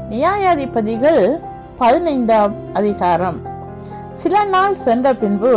நியாயாதிபதிகள் பதினைந்தாம் அதிகாரம் சில நாள் சென்ற பின்பு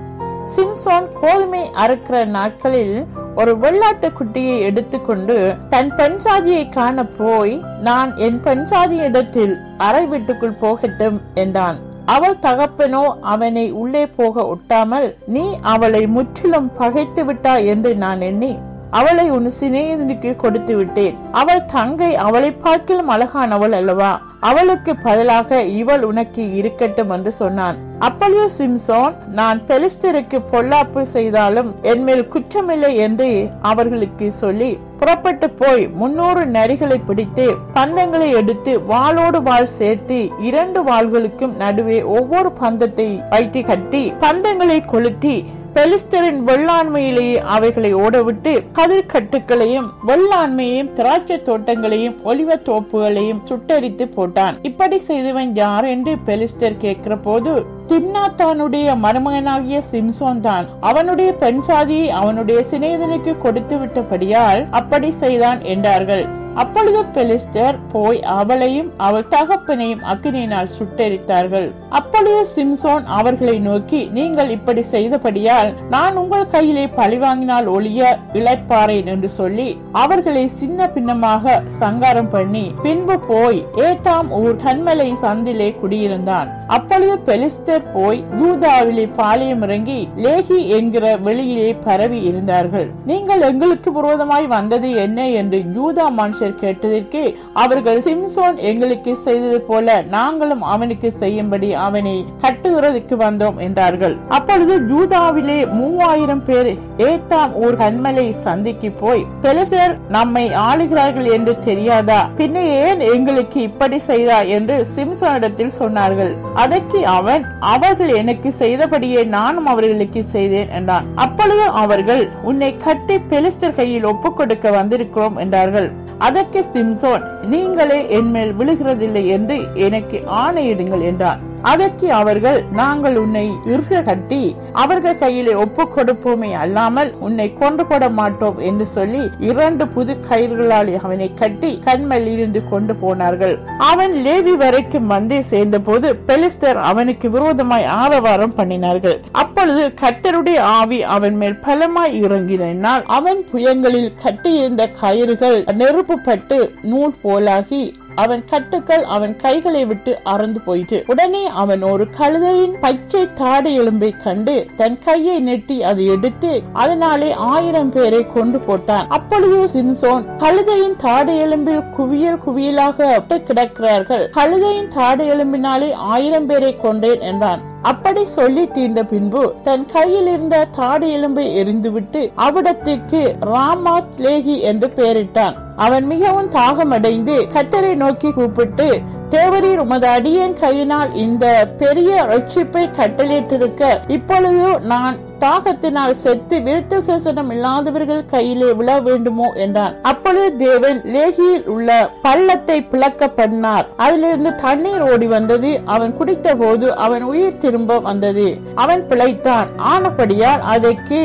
சிம்சோன் கோதுமை அறுக்கிற நாட்களில் ஒரு வெள்ளாட்டு குட்டியை எடுத்துக்கொண்டு தன் பெண்சாதியை காண போய் நான் என் பெண்சாதியிடத்தில் அறை வீட்டுக்குள் போகட்டும் என்றான் அவள் தகப்பனோ அவனை உள்ளே போக ஒட்டாமல் நீ அவளை முற்றிலும் பகைத்து விட்டாய் என்று நான் எண்ணி அவளை உன் சிநேகிதனுக்கு கொடுத்து விட்டேன் அவள் தங்கை அவளை பார்க்கிலும் அழகானவள் அல்லவா அவளுக்கு பதிலாக இவள் உனக்கு இருக்கட்டும் என்று சொன்னான் அப்பொழுது சிம்சோன் நான் பெலிஸ்தருக்கு பொல்லாப்பு செய்தாலும் என்மேல் குற்றமில்லை என்று அவர்களுக்கு சொல்லி புறப்பட்டு போய் முன்னூறு நரிகளை பிடித்து பந்தங்களை எடுத்து வாளோடு வாள் சேர்த்து இரண்டு வாள்களுக்கும் நடுவே ஒவ்வொரு பந்தத்தை வைத்து கட்டி பந்தங்களை கொளுத்தி பெலிஸ்தரின் வெள்ளாண்மையிலேயே அவைகளை ஓடவிட்டு கதிர்கட்டுகளையும் வெள்ளாண்மையையும் திராட்சை தோட்டங்களையும் ஒலிவ தோப்புகளையும் சுட்டரித்து போட்டான் இப்படி செய்தவன் யார் என்று பெலிஸ்தர் கேட்கிற போது திம்னாத்தானுடைய மருமகனாகிய சிம்சோன் தான் அவனுடைய பெண் சாதியை அவனுடைய சிநேகிதனுக்கு கொடுத்து விட்டபடியால் அப்படி செய்தான் என்றார்கள் அப்பொழுது பெலிஸ்தர் போய் அவளையும் அவள் தகப்பனையும் அக்கினியினால் சுட்டெரித்தார்கள் அப்பொழுது சிம்சோன் அவர்களை நோக்கி நீங்கள் இப்படி செய்தபடியால் நான் உங்கள் கையிலே பழிவாங்கினால் ஒளிய இழைப்பாரேன் என்று சொல்லி அவர்களை சின்ன பின்னமாக சங்காரம் பண்ணி பின்பு போய் ஏத்தாம் ஊர் கண்மலை சந்திலே குடியிருந்தான் அப்பொழுது பெலிஸ்தர் போய் யூதாவிலே பாளையம் இறங்கி லேகி என்கிற வெளியிலே பரவி இருந்தார்கள் நீங்கள் எங்களுக்கு விரோதமாய் வந்தது என்ன என்று யூதா மனுஷர் கேட்டதற்கு அவர்கள் சிம்சோன் எங்களுக்கு செய்தது போல நாங்களும் அவனுக்கு செய்யும்படி அவனை கட்டுகிறதுக்கு வந்தோம் என்றார்கள் அப்பொழுது யூதாவிலே மூவாயிரம் பேர் ஏத்தாம் ஊர் கண்மலை சந்திக்கு போய் பெலிஸ்தர் நம்மை ஆளுகிறார்கள் என்று தெரியாதா பின்ன ஏன் எங்களுக்கு இப்படி செய்தா என்று சிம்சோனிடத்தில் சொன்னார்கள் அதற்கு அவன் அவர்கள் எனக்கு செய்தபடியே நானும் அவர்களுக்கு செய்தேன் என்றான் அப்பொழுது அவர்கள் உன்னை கட்டி பெலிஸ்தர் கையில் ஒப்புக் கொடுக்க வந்திருக்கிறோம் என்றார்கள் அதற்கு சிம்சோன் நீங்களே என்மேல் விழுகிறதில்லை என்று எனக்கு ஆணையிடுங்கள் என்றான் அதற்கு அவர்கள் நாங்கள் உன்னை இறுக கட்டி அவர்கள் கையிலே ஒப்பு கொடுப்போமே அல்லாமல் உன்னை கொண்டு போட மாட்டோம் என்று சொல்லி இரண்டு புது கயிறுகளால் அவனை கட்டி கண்மல் இருந்து கொண்டு போனார்கள் அவன் லேவி வரைக்கும் வந்து சேர்ந்த போது பெலிஸ்தர் அவனுக்கு விரோதமாய் ஆரவாரம் பண்ணினார்கள் அப்பொழுது கட்டருடைய ஆவி அவன் மேல் பலமாய் இறங்கினால் அவன் புயங்களில் கட்டியிருந்த கயிறுகள் நெருப்புப்பட்டு நூல் போலாகி அவன் கட்டுக்கள் அவன் கைகளை விட்டு அறந்து போயிட்டு உடனே அவன் ஒரு கழுதையின் பச்சை தாடை எலும்பை கண்டு தன் கையை நெட்டி அதை எடுத்து அதனாலே ஆயிரம் பேரை கொண்டு போட்டான் அப்பொழுது சிம்சோன் கழுதையின் தாடை எலும்பில் குவியல் குவியலாக கிடக்கிறார்கள் கழுதையின் தாடை எலும்பினாலே ஆயிரம் பேரை கொண்டேன் என்றான் அப்படி சொல்லி தீர்ந்த பின்பு தன் கையில் இருந்த தாடு எலும்பை எரிந்துவிட்டு அவிடத்துக்கு ராமாத் லேகி என்று பெயரிட்டான் அவன் மிகவும் தாகமடைந்து கத்தரை நோக்கி கூப்பிட்டு தேவரீர் உமது அடியேன் கையினால் இந்த பெரிய ரட்சிப்பை கட்டளையிட்டிருக்க இப்பொழுது நான் தாகத்தினால் செத்து விருத்த சேசனம் இல்லாதவர்கள் கையிலே விழ வேண்டுமோ என்றான் அப்பொழுது தேவன் லேகியில் உள்ள பள்ளத்தை பிளக்க பண்ணார் அதிலிருந்து தண்ணீர் ஓடி வந்தது அவன் குடித்த போது அவன் உயிர் திரும்ப வந்தது அவன் பிழைத்தான் ஆனபடியால் அதற்கு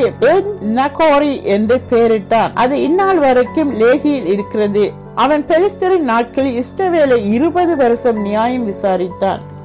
நகோரி என்று பெயரிட்டான் அது இந்நாள் வரைக்கும் லேகியில் இருக்கிறது அவன் பெலிஸ்தரின் நாட்களில் இஷ்டவேலை இருபது வருஷம் நியாயம் விசாரித்தான்